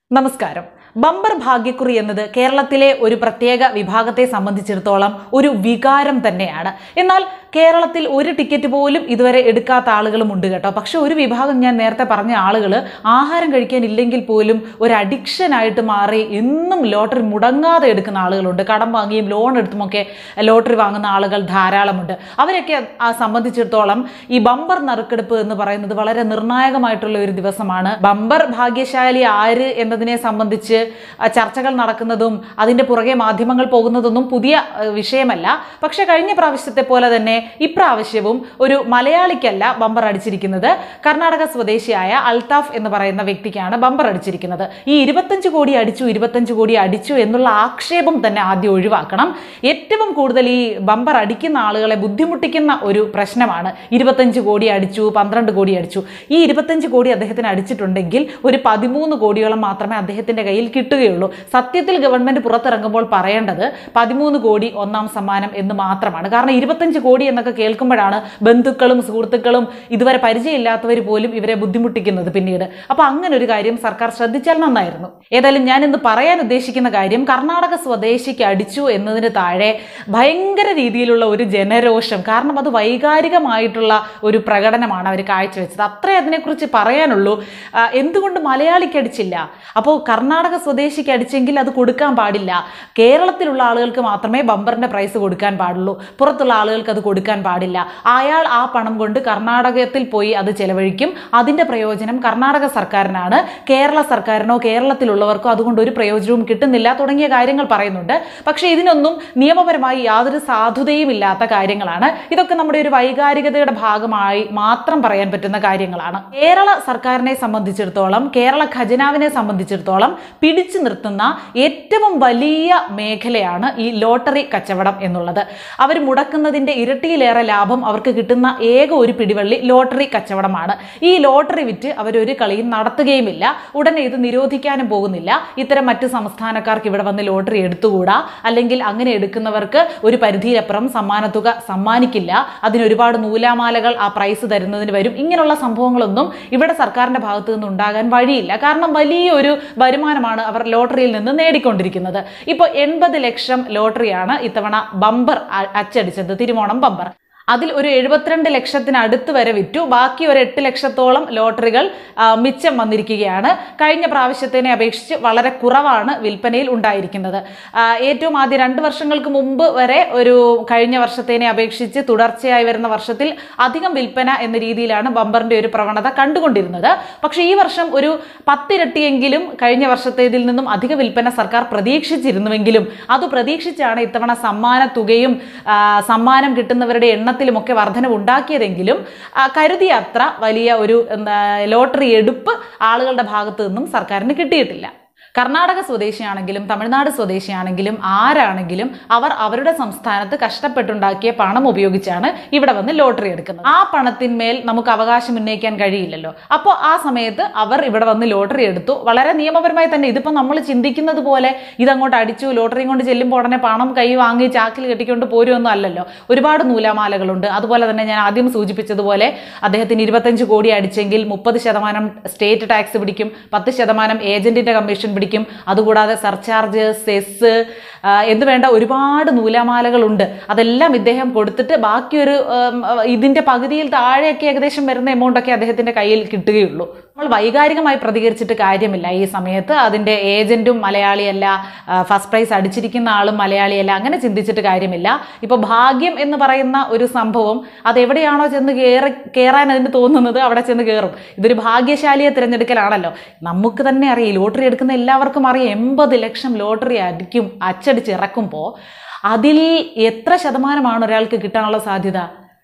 നമസ്കാരം ബമ്പർ ഭാഗ്യക്കുറി എന്നത് കേരളത്തിലെ ഒരു പ്രത്യേക വിഭാഗത്തെ സംബന്ധിച്ചിടത്തോളം ഒരു വികാരം തന്നെയാണ് എന്നാൽ കേരളത്തിൽ ഒരു ടിക്കറ്റ് പോലും ഇതുവരെ എടുക്കാത്ത ആളുകളും ഉണ്ട് കേട്ടോ പക്ഷെ ഒരു വിഭാഗം ഞാൻ നേരത്തെ പറഞ്ഞ ആളുകൾ ആഹാരം കഴിക്കാനില്ലെങ്കിൽ പോലും ഒരു അഡിക്ഷൻ ആയിട്ട് മാറി എന്നും ലോട്ടറി മുടങ്ങാതെ എടുക്കുന്ന ആളുകളുണ്ട് കടം വാങ്ങിയും ലോൺ എടുത്തുമൊക്കെ ലോട്ടറി വാങ്ങുന്ന ആളുകൾ ധാരാളമുണ്ട് അവരൊക്കെ ആ സംബന്ധിച്ചിടത്തോളം ഈ ബമ്പർ നറുക്കെടുപ്പ് എന്ന് പറയുന്നത് വളരെ നിർണായകമായിട്ടുള്ള ഒരു ദിവസമാണ് ബമ്പർ ഭാഗ്യശാലി ആര് എന്നതിനെ സംബന്ധിച്ച് ആ, ചർച്ചകൾ നടക്കുന്നതും അതിന്റെ പുറകെ മാധ്യമങ്ങൾ പോകുന്നതൊന്നും പുതിയ ആ, വിഷയമല്ല പക്ഷെ കഴിഞ്ഞ പ്രാവശ്യത്തെ പോലെ തന്നെ ഇപ്രാവശ്യവും ഒരു മലയാളിക്കല്ല ബമ്പർ അടിച്ചിരിക്കുന്നത് കർണാടക സ്വദേശിയായ അൽതാഫ് എന്ന് പറയുന്ന വ്യക്തിക്കാണ് ബമ്പർ അടിച്ചിരിക്കുന്നത് ഈ ഇരുപത്തഞ്ച് കോടി അടിച്ചു ഇരുപത്തഞ്ച് കോടി അടിച്ചു എന്നുള്ള ആക്ഷേപം തന്നെ ആദ്യം ഒഴിവാക്കണം ഏറ്റവും കൂടുതൽ ഈ ബമ്പർ അടിക്കുന്ന ആളുകളെ ബുദ്ധിമുട്ടിക്കുന്ന ഒരു പ്രശ്നമാണ് ഇരുപത്തഞ്ച് കോടി അടിച്ചു പന്ത്രണ്ട് കോടി അടിച്ചു ഈ ഇരുപത്തഞ്ച് കോടി അദ്ദേഹത്തിന് അടിച്ചിട്ടുണ്ടെങ്കിൽ ഒരു പതിമൂന്ന് കോടിയോളം മാത്രമേ അദ്ദേഹത്തിന്റെ കയ്യിൽ കിട്ടുകയുള്ളൂ സത്യത്തിൽ ഗവൺമെന്റ് പുറത്തിറങ്ങുമ്പോൾ പറയേണ്ടത് പതിമൂന്ന് കോടി ഒന്നാം സമ്മാനം എന്ന് മാത്രമാണ് കാരണം ഇരുപത്തഞ്ച് കോടി എന്നൊക്കെ കേൾക്കുമ്പോഴാണ് ബന്ധുക്കളും സുഹൃത്തുക്കളും ഇതുവരെ പരിചയമില്ലാത്തവർ പോലും ഇവരെ ബുദ്ധിമുട്ടിക്കുന്നത് പിന്നീട് അപ്പൊ അങ്ങനെ ഒരു കാര്യം സർക്കാർ ശ്രദ്ധിച്ചാൽ നന്നായിരുന്നു ഏതായാലും ഞാൻ ഇന്ന് പറയാൻ ഉദ്ദേശിക്കുന്ന കാര്യം കർണാടക സ്വദേശിക്ക് അടിച്ചു എന്നതിന് താഴെ ഭയങ്കര രീതിയിലുള്ള ഒരു ജനരോഷം കാരണം അത് വൈകാരികമായിട്ടുള്ള ഒരു പ്രകടനമാണ് അവർ കാഴ്ചവെച്ചത് അത്രേ അതിനെക്കുറിച്ച് പറയാനുള്ളൂ ആ, എന്തുകൊണ്ട് മലയാളിക്ക് അടിച്ചില്ല അപ്പോൾ കർണാടക സ്വദേശിക്ക് അടിച്ചെങ്കിൽ അത് കൊടുക്കാൻ പാടില്ല കേരളത്തിലുള്ള ആളുകൾക്ക് മാത്രമേ ബമ്പറിന്റെ പ്രൈസ് കൊടുക്കാൻ പാടുള്ളൂ പുറത്തുള്ള ആളുകൾക്ക് അത് കൊടുക്കാൻ പാടില്ല അയാൾ ആ പണം കൊണ്ട് കർണാടകത്തിൽ പോയി അത് ചെലവഴിക്കും അതിന്റെ പ്രയോജനം കർണാടക സർക്കാരിനാണ് കേരള സർക്കാരിനോ കേരളത്തിലുള്ളവർക്കോ അതുകൊണ്ട് ഒരു പ്രയോജനവും കിട്ടുന്നില്ല തുടങ്ങിയ കാര്യങ്ങൾ പറയുന്നുണ്ട് പക്ഷേ ഇതിനൊന്നും നിയമപരമായി യാതൊരു സാധുതയും ഇല്ലാത്ത കാര്യങ്ങളാണ് ഇതൊക്കെ നമ്മുടെ ഒരു വൈകാരികതയുടെ ഭാഗമായി മാത്രം പറയാൻ പറ്റുന്ന കാര്യങ്ങളാണ് കേരള സർക്കാരിനെ സംബന്ധിച്ചിടത്തോളം കേരള ഖജനാവിനെ സംബന്ധിച്ചിടത്തോളം പിടിച്ചു നിർത്തുന്ന ഏറ്റവും വലിയ മേഖലയാണ് ഈ ലോട്ടറി കച്ചവടം എന്നുള്ളത് അവർ മുടക്കുന്നതിന്റെ ഇരട്ടിയിലേറെ ലാഭം അവർക്ക് കിട്ടുന്ന ഏക ഒരു പിടിവള്ളി ലോട്ടറി കച്ചവടമാണ് ഈ ലോട്ടറി വിറ്റ് അവരൊരു കളിയും നടത്തുകയുമില്ല ഉടനെ ഇത് നിരോധിക്കാനും പോകുന്നില്ല ഇത്തരം മറ്റ് സംസ്ഥാനക്കാർക്ക് ഇവിടെ വന്ന് ലോട്ടറി എടുത്തുകൂടാ അല്ലെങ്കിൽ അങ്ങനെ എടുക്കുന്നവർക്ക് ഒരു പരിധിയിലപ്പുറം സമ്മാനത്തുക സമ്മാനിക്കില്ല അതിന് ഒരുപാട് നൂലാമാലകൾ ആ പ്രൈസ് തരുന്നതിന് വരും ഇങ്ങനെയുള്ള സംഭവങ്ങളൊന്നും ഇവിടെ സർക്കാരിന്റെ ഭാഗത്തു നിന്ന് ഉണ്ടാകാൻ വഴിയില്ല കാരണം വലിയൊരു വരുമാനമാണ് അവർ ലോട്ടറിയിൽ നിന്ന് നേടിക്കൊണ്ടിരിക്കുന്നത് ഇപ്പോൾ എൺപത് ലക്ഷം ലോട്ടറിയാണ് ഇത്തവണ ബമ്പർ അ- അച്ചടിച്ചത് തിരുവോണം ബമ്പർ അതിൽ ഒരു എഴുപത്തിരണ്ട് ലക്ഷത്തിന് അടുത്ത് വരെ വിറ്റു ബാക്കി ഒരു എട്ട് ലക്ഷത്തോളം ലോട്ടറികൾ ആ, മിച്ചം വന്നിരിക്കുകയാണ് കഴിഞ്ഞ പ്രാവശ്യത്തിനെ അപേക്ഷിച്ച് വളരെ കുറവാണ് വിൽപ്പനയിൽ ഉണ്ടായിരിക്കുന്നത് ആ, ഏറ്റവും ആദ്യം രണ്ട് വർഷങ്ങൾക്ക് മുമ്പ് വരെ ഒരു കഴിഞ്ഞ വർഷത്തേനെ അപേക്ഷിച്ച് തുടർച്ചയായി വരുന്ന വർഷത്തിൽ അധികം വിൽപ്പന എന്ന രീതിയിലാണ് ബമ്പറിന്റെ ഒരു പ്രവണത കണ്ടുകൊണ്ടിരുന്നത് പക്ഷേ ഈ വർഷം ഒരു പത്തിരട്ടിയെങ്കിലും കഴിഞ്ഞ വർഷത്തേതിൽ നിന്നും അധിക വിൽപ്പന സർക്കാർ പ്രതീക്ഷിച്ചിരുന്നുവെങ്കിലും അത് പ്രതീക്ഷിച്ചാണ് ഇത്തവണ സമ്മാന തുകയും ആ, സമ്മാനം കിട്ടുന്നവരുടെ എണ്ണത്തിലുമൊക്കെ വർധനവ് ഉണ്ടാക്കിയതെങ്കിലും ആ, കരുതിയ അത്ര വലിയ ഒരു എന്താ ലോട്ടറി എടുപ്പ് ആളുകളുടെ ഭാഗത്തു നിന്നും സർക്കാരിന് കിട്ടിയിട്ടില്ല കർണാടക സ്വദേശിയാണെങ്കിലും തമിഴ്നാട് സ്വദേശിയാണെങ്കിലും ആരാണെങ്കിലും അവർ അവരുടെ സംസ്ഥാനത്ത് കഷ്ടപ്പെട്ടുണ്ടാക്കിയ പണം ഉപയോഗിച്ചാണ് ഇവിടെ വന്ന് ലോട്ടറി എടുക്കുന്നത് ആ പണത്തിന്മേൽ നമുക്ക് അവകാശം ഉന്നയിക്കാൻ കഴിയില്ലല്ലോ അപ്പോൾ ആ സമയത്ത് അവർ ഇവിടെ വന്ന് ലോട്ടറി എടുത്തു വളരെ നിയമപരമായി തന്നെ ഇതിപ്പോൾ നമ്മൾ ചിന്തിക്കുന്നത് പോലെ ഇതങ്ങോട്ട് അടിച്ചു ലോട്ടറിയും കൊണ്ട് ചെല്ലുമ്പോൾ ഉടനെ പണം കൈ വാങ്ങി ചാക്കിൽ കെട്ടിക്കൊണ്ട് പോരുമൊന്നും അല്ലല്ലോ ഒരുപാട് നൂലാമാലകളുണ്ട് അതുപോലെ തന്നെ ഞാൻ ആദ്യം സൂചിപ്പിച്ചതുപോലെ അദ്ദേഹത്തിന് ഇരുപത്തഞ്ച് കോടി അടിച്ചെങ്കിൽ മുപ്പത് ശതമാനം സ്റ്റേറ്റ് ടാക്സ് പിടിക്കും പത്ത് ശതമാനം ഏജന്റിന്റെ കമ്മീഷൻ പിടിക്കും അതുകൂടാതെ സർചാർജ് സെസ് ആ, എന്ന് വേണ്ട ഒരുപാട് നൂലാമാലകളുണ്ട് അതെല്ലാം ഇദ്ദേഹം കൊടുത്തിട്ട് ബാക്കിയൊരു ഉം, ഇതിന്റെ പകുതിയിൽ താഴെയൊക്കെ ഏകദേശം വരുന്ന എമൗണ്ട് ഒക്കെ അദ്ദേഹത്തിന്റെ കയ്യിൽ കിട്ടുകയുള്ളൂ നമ്മൾ വൈകാരികമായി പ്രതികരിച്ചിട്ട് കാര്യമില്ല ഈ സമയത്ത് അതിന്റെ ഏജന്റും മലയാളിയല്ല ആ, ഫസ്റ്റ് പ്രൈസ് അടിച്ചിരിക്കുന്ന ആളും മലയാളിയല്ല അങ്ങനെ ചിന്തിച്ചിട്ട് കാര്യമില്ല ഇപ്പൊ ഭാഗ്യം എന്ന് പറയുന്ന ഒരു സംഭവം അത് എവിടെയാണോ ചെന്ന് കയറി കയറാൻ അതിന് തോന്നുന്നത് അവിടെ ചെന്ന് കയറും ഇതൊരു ഭാഗ്യശാലിയെ തിരഞ്ഞെടുക്കലാണല്ലോ നമുക്ക് തന്നെ അറിയാം ഈ ലോട്ടറി എടുക്കുന്ന എല്ലാവർക്കും അറിയാം എൺപത് ലക്ഷം ലോട്ടറി അടിക്കും അച്ചടിച്ച് ഇറക്കുമ്പോൾ അതിൽ എത്ര ശതമാനമാണ് ഒരാൾക്ക് കിട്ടാനുള്ള സാധ്യത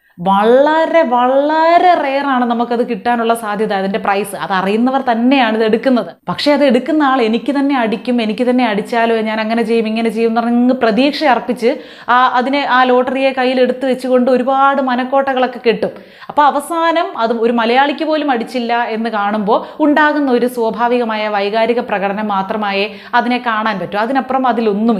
വളരെ വളരെ റെയറാണ് നമുക്കത് കിട്ടാനുള്ള സാധ്യത അതിന്റെ പ്രൈസ് അത് അറിയുന്നവർ തന്നെയാണ് ഇത് എടുക്കുന്നത് പക്ഷേ അത് എടുക്കുന്ന ആൾ എനിക്ക് തന്നെ അടിക്കും എനിക്ക് തന്നെ അടിച്ചാലോ ഞാൻ അങ്ങനെ ചെയ്യും ഇങ്ങനെ ചെയ്യും എന്ന് പറഞ്ഞ് പ്രതീക്ഷ അർപ്പിച്ച് ആ അതിനെ ആ ലോട്ടറിയെ കയ്യിൽ എടുത്ത് വെച്ചുകൊണ്ട് ഒരുപാട് മനക്കോട്ടകളൊക്കെ കെട്ടും അപ്പോൾ അവസാനം അത് ഒരു മലയാളിക്ക് പോലും അടിച്ചില്ല എന്ന് കാണുമ്പോൾ ഉണ്ടാകുന്ന ഒരു സ്വാഭാവികമായ വൈകാരിക പ്രകടനം മാത്രമായേ അതിനെ കാണാൻ പറ്റൂ അതിനപ്പുറം അതിലൊന്നുമില്ല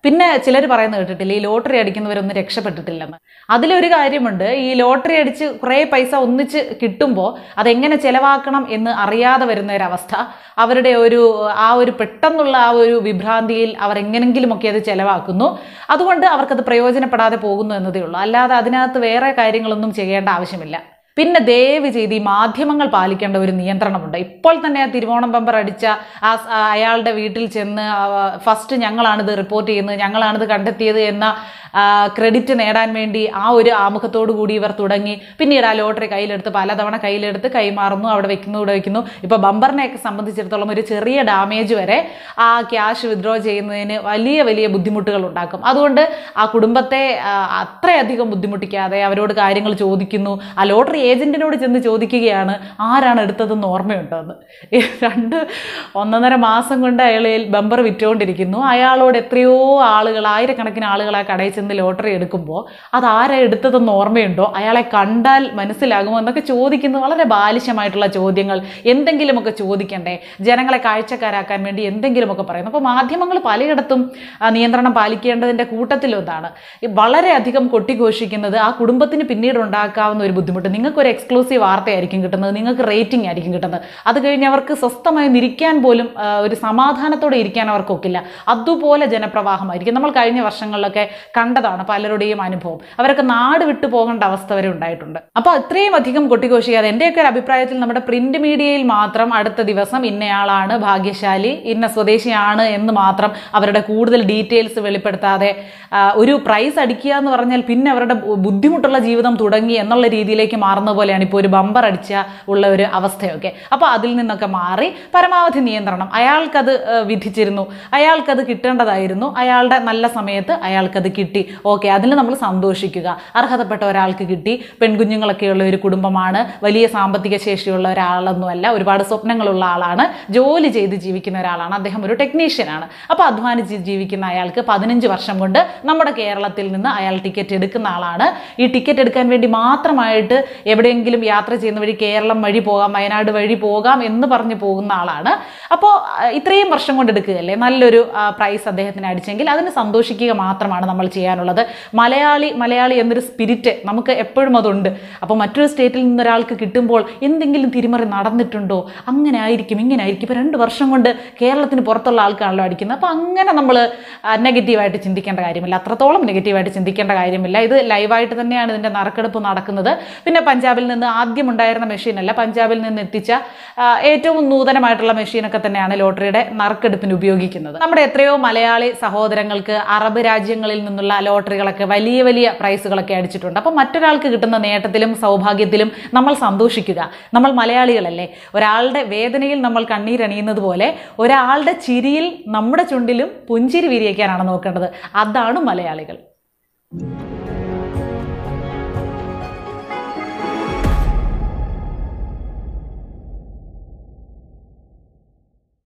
പിന്നെ ചിലർ പറയുന്നത് കേട്ടിട്ടില്ല ഈ ലോട്ടറി അടിക്കുന്നവരൊന്നും രക്ഷപ്പെട്ടിട്ടില്ലെന്ന് അതിലൊരു കാര്യമുണ്ട് ഈ ലോട്ടറി അടിച്ച് കുറേ പൈസ ഒന്നിച്ച് കിട്ടുമ്പോൾ അതെങ്ങനെ ചെലവാക്കണം എന്ന് അറിയാതെ വരുന്ന ഒരവസ്ഥ അവരുടെ ഒരു ആ ഒരു പെട്ടെന്നുള്ള ആ ഒരു വിഭ്രാന്തിയിൽ അവർ എങ്ങനെങ്കിലുമൊക്കെ അത് ചെലവാക്കുന്നു അതുകൊണ്ട് അവർക്കത് പ്രയോജനപ്പെടാതെ പോകുന്നു എന്നതേ ഉള്ളൂ അല്ലാതെ അതിനകത്ത് വേറെ കാര്യങ്ങളൊന്നും ചെയ്യേണ്ട ആവശ്യമില്ല പിന്നെ ദയവ് ചെയ്ത് ഈ മാധ്യമങ്ങൾ പാലിക്കേണ്ട ഒരു നിയന്ത്രണമുണ്ട് ഇപ്പോൾ തന്നെ ആ തിരുവോണം ബമ്പർ അടിച്ച ആ സ- ആ അയാളുടെ വീട്ടിൽ ചെന്ന് ഫസ്റ്റ് ഞങ്ങളാണിത് റിപ്പോർട്ട് ചെയ്യുന്നത് ഞങ്ങളാണിത് കണ്ടെത്തിയത് എന്ന ക്രെഡിറ്റ് നേടാൻ വേണ്ടി ആ ഒരു ആമുഖത്തോടു കൂടി ഇവർ തുടങ്ങി പിന്നീട് ആ ലോട്ടറി കയ്യിലെടുത്ത് പലതവണ കയ്യിലെടുത്ത് കൈമാറുന്നു അവിടെ വെക്കുന്നു ഇവിടെ വെക്കുന്നു ഇപ്പോൾ ബമ്പറിനെയൊക്കെ സംബന്ധിച്ചിടത്തോളം ഒരു ചെറിയ ഡാമേജ് വരെ ആ ക്യാഷ് വിത്ഡ്രോ ചെയ്യുന്നതിന് വലിയ വലിയ ബുദ്ധിമുട്ടുകൾ ഉണ്ടാക്കും അതുകൊണ്ട് ആ കുടുംബത്തെ ആ, അത്രയധികം ബുദ്ധിമുട്ടിക്കാതെ അവരോട് കാര്യങ്ങൾ ചോദിക്കുന്നു ആ ലോട്ടറി ഏജന്റിനോട് ചെന്ന് ചോദിക്കുകയാണ് ആരാണ് എടുത്തതെന്ന് ഓർമ്മയുണ്ടോ എന്ന് ഈ രണ്ട് ഒന്നൊന്നര മാസം കൊണ്ട് അയാൾ ബമ്പർ വിറ്റുകൊണ്ടിരിക്കുന്നു അയാളോട് എത്രയോ ആളുകൾ ആയിരക്കണക്കിന് ആളുകൾ ആ കടയിൽ ചെന്ന് ലോട്ടറി എടുക്കുമ്പോൾ അത് ആരാ എടുത്തതെന്ന് ഓർമ്മയുണ്ടോ അയാളെ കണ്ടാൽ മനസ്സിലാകുമോ എന്നൊക്കെ ചോദിക്കുന്നത് വളരെ ബാലിശമായിട്ടുള്ള ചോദ്യങ്ങൾ എന്തെങ്കിലുമൊക്കെ ചോദിക്കണ്ടേ ജനങ്ങളെ കാഴ്ചക്കാരാക്കാൻ വേണ്ടി എന്തെങ്കിലുമൊക്കെ പറയുന്നു അപ്പോൾ മാധ്യമങ്ങൾ പലയിടത്തും ആ, നിയന്ത്രണം പാലിക്കേണ്ടതിൻ്റെ കൂട്ടത്തിലൊന്നാണ് ഈ വളരെയധികം കൊട്ടിഘോഷിക്കുന്നത് ആ കുടുംബത്തിന് പിന്നീട് ഉണ്ടാക്കാവുന്ന ഒരു ബുദ്ധിമുട്ട് നിങ്ങൾക്ക് ഒരു എക്സ്ക്ലൂസീവ് വാർത്തയായിരിക്കും കിട്ടുന്നത് നിങ്ങൾക്ക് റേറ്റിംഗ് ആയിരിക്കും കിട്ടുന്നത് അത് കഴിഞ്ഞ് അവർക്ക് സ്വസ്ഥമായി നിരിക്കാൻ പോലും ആ, ഒരു സമാധാനത്തോടെ ഇരിക്കാൻ അവർക്കൊക്കില്ല അതുപോലെ ജനപ്രവാഹമായിരിക്കും നമ്മൾ കഴിഞ്ഞ വർഷങ്ങളിലൊക്കെ കണ്ടതാണ് പലരുടെയും അനുഭവം അവരൊക്കെ നാട് വിട്ടു പോകേണ്ട അവസ്ഥ വരെ ഉണ്ടായിട്ടുണ്ട് അപ്പോൾ അത്രയും അധികം കൊട്ടിഘോഷിക്കാതെ എൻ്റെയൊക്കെ ഒരു അഭിപ്രായത്തിൽ നമ്മുടെ പ്രിന്റ് മീഡിയയിൽ മാത്രം അടുത്ത ദിവസം ഇന്നയാളാണ് ഭാഗ്യശാലി ഇന്ന സ്വദേശിയാണ് എന്ന് മാത്രം അവരുടെ കൂടുതൽ ഡീറ്റെയിൽസ് വെളിപ്പെടുത്താതെ ആ, ഒരു പ്രൈസ് അടിക്കുക എന്ന് പറഞ്ഞാൽ പിന്നെ അവരുടെ ബു- ബുദ്ധിമുട്ടുള്ള ജീവിതം തുടങ്ങി എന്നുള്ള രീതിയിലേക്ക് മാറുന്ന പോലെയാണ് ഇപ്പോൾ ഒരു ബമ്പർ അടിച്ച ഉള്ള ഒരു അവസ്ഥയൊക്കെ അപ്പോൾ അതിൽ നിന്നൊക്കെ മാറി പരമാവധി നിയന്ത്രണം അയാൾക്കത് ആ, വിധിച്ചിരുന്നു അയാൾക്കത് കിട്ടേണ്ടതായിരുന്നു അയാളുടെ നല്ല സമയത്ത് അയാൾക്കത് കിട്ടി ഓക്കെ അതിൽ നമ്മൾ സന്തോഷിക്കുക അർഹതപ്പെട്ട ഒരാൾക്ക് കിട്ടി പെൺകുഞ്ഞുങ്ങളൊക്കെയുള്ള ഒരു കുടുംബമാണ് വലിയ സാമ്പത്തിക ശേഷിയുള്ള ഒരാളൊന്നുമല്ല ഒരുപാട് സ്വപ്നങ്ങളുള്ള ആളാണ് ജോലി ചെയ്ത് ജീവിക്കുന്ന ഒരാളാണ് അദ്ദേഹം ഒരു ടെക്നീഷ്യനാണ് അപ്പോൾ അധ്വാനിച്ച് ജീവിക്കുന്ന അയാൾക്ക് പതിനഞ്ച് വർഷം കൊണ്ട് നമ്മുടെ കേരളത്തിൽ നിന്ന് അയാൾ ടിക്കറ്റ് എടുക്കുന്ന ആളാണ് ഈ ടിക്കറ്റ് എടുക്കാൻ വേണ്ടി മാത്രമായിട്ട് എവിടെയെങ്കിലും യാത്ര ചെയ്യുന്ന വഴി കേരളം വഴി പോകാം വയനാട് വഴി പോകാം എന്ന് പറഞ്ഞ് പോകുന്ന ആളാണ് അപ്പോൾ ഇത്രയും വർഷം കൊണ്ട് എടുക്കുകയല്ലേ നല്ലൊരു പ്രൈസ് അദ്ദേഹത്തിന് അടിച്ചെങ്കിൽ അതിന് സന്തോഷിക്കുക മാത്രമാണ് നമ്മൾ ചെയ്യാനുള്ളത് മലയാളി മലയാളി എന്നൊരു സ്പിരിറ്റ് നമുക്ക് എപ്പോഴും അതുണ്ട് അപ്പോൾ മറ്റൊരു സ്റ്റേറ്റിൽ നിന്ന് ഒരാൾക്ക് കിട്ടുമ്പോൾ എന്തെങ്കിലും തിരിമറി നടന്നിട്ടുണ്ടോ അങ്ങനെ ആയിരിക്കും ഇങ്ങനെ ആയിരിക്കും ഇപ്പോൾ രണ്ട് വർഷം കൊണ്ട് കേരളത്തിന് പുറത്തുള്ള ആൾക്കാണല്ലോ അടിക്കുന്നത് അപ്പോൾ അങ്ങനെ നമ്മൾ നെഗറ്റീവായിട്ട് ചിന്തിക്കേണ്ട കാര്യമില്ല അത്രത്തോളം നെഗറ്റീവായിട്ട് ചിന്തിക്കേണ്ട കാര്യമില്ല ഇത് ലൈവായിട്ട് തന്നെയാണ് ഇതിൻ്റെ നറുക്കെടുപ്പ് നടക്കുന്നത് പിന്നെ പഞ്ചാബിൽ നിന്ന് ആദ്യം ഉണ്ടായിരുന്ന മെഷീനല്ല പഞ്ചാബിൽ നിന്ന് എത്തിച്ച ആ, ഏറ്റവും നൂതനമായിട്ടുള്ള മെഷീനൊക്കെ തന്നെയാണ് ലോട്ടറിയുടെ നറുക്കെടുപ്പിന് ഉപയോഗിക്കുന്നത് നമ്മുടെ എത്രയോ മലയാളി സഹോദരങ്ങൾക്ക് അറബ് രാജ്യങ്ങളിൽ നിന്നുള്ള ലോട്ടറികളൊക്കെ വലിയ വലിയ പ്രൈസുകളൊക്കെ അടിച്ചിട്ടുണ്ട് അപ്പോൾ മറ്റൊരാൾക്ക് കിട്ടുന്ന നേട്ടത്തിലും സൗഭാഗ്യത്തിലും നമ്മൾ സന്തോഷിക്കുക നമ്മൾ മലയാളികളല്ലേ ഒരാളുടെ വേദനയിൽ നമ്മൾ കണ്ണീരണിയുന്നത് പോലെ ഒരാളുടെ ചിരിയിൽ നമ്മുടെ ചുണ്ടിലും പുഞ്ചിരി വിരിയിക്കാനാണ് നോക്കേണ്ടത് അതാണ് മലയാളികൾ